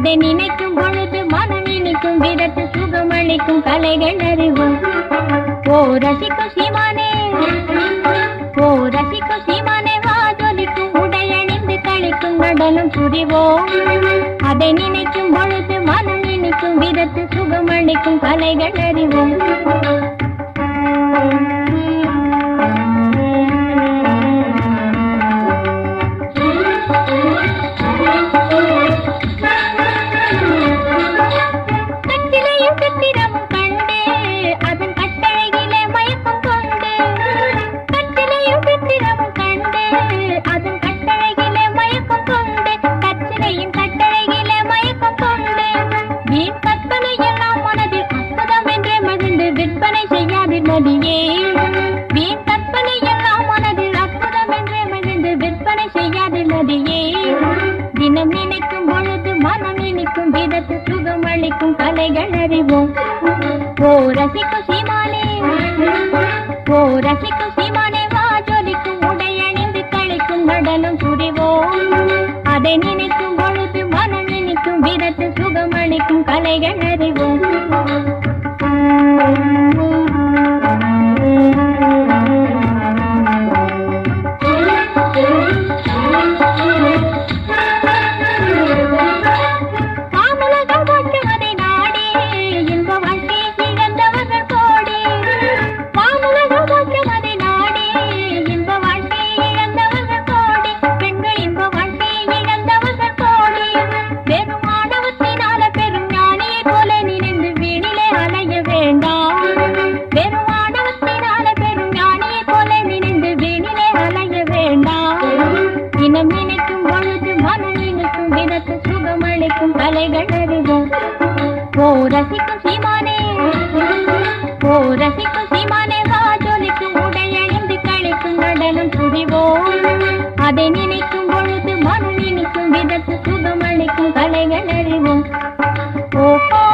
அதை நினைக்கும் பொழுது மனம் இனிக்கும் விதத்து சுகமளிக்கும் கலைகள் அறிவோம் ஓ ரசிக்கும் சீமானே ஓ ரசிக்கும் சீமானே வா ஜொலிக்கும் உடையணிந்து கழிக்கும் நடனம் புரிவோம் அதை நினைக்கும் பொழுது மனம் இனிக்கும் விதத்து சுகமளிக்கும் கலைகள் அறிவோம் கட்டிலையும் சித்திரமும் கண்டு அதன் கட்டழகிலே மயக்கம் கொண்டு கட்டிலையும் சித்திரமும் கண்டு அதன் கட்டழகிலே மயக்கம் கொண்டு கச்சிலையும் கட்டழகிலே மயக்கம் கொண்டு வீண் கற்பனை எல்லாம் மனதில் அற்புதம் என்றே மகிழ்ந்து விற்பனை செய்யாதிர் மதியே வீண் கற்பனை எல்லாம் மனதில் அற்புதம் என்றே மகிழ்ந்து விற்பனை செய்யாதிர் மதியே தினம் நினைக்கும் பொழுது மனம் இனிக்கும் விதத்து சுகம் அளிக்கும் கலைகள் அறிவோம் ஓ ரசிக்கும் சீமானே ஓ ரசிக்கும் சீமானே வா ஜொலிக்கும் உடை அணிந்து கழிக்கும் நடனம் புரிவோம் அதை நினைக்கும் பொழுது மனம் இனிக்கும் விதத்து சுகம் அளிக்கும் கலைகள் அறிவோம் மாமலகம் போற்றுவதை நாடி இன்ப வாழ்க்கை இழந்தவர்கள் கோடி மாமலகம் போற்றுவதை நாடி இன்ப வாழ்க்கை இழந்தவர்கள் கோடி பெண்கள் இன்ப வாழ்க்கை இழந்தவர்கள் கோடி வெறும் ஆணவத்தினால பெரும் ஞானியை போல நினைந்து வீணிலே அலைய வேண்டாம் வெறும் ஆணவத்தினால பெரும் ஞானியை போல நினைந்து வீணிலே அலைய வேண்டாம் தினம் நினைக்கும் பொழுது மனம் இனிக்கும் விதத்து சுகமளிக்கும் கலைகள் அறிவோம் ஓ ரசிக்கும் சீமானே ஓ ரசிக்கும் சீமானே வா ஜொலிக்கும் உடை அணிந்து கழிக்கும் நடனம் புரிவோம் அதை நினைக்கும் பொழுது மனம் இனிக்கும் விதத்து சுகமளிக்கும் கலைகள் அறிவோம் ஓ ஓ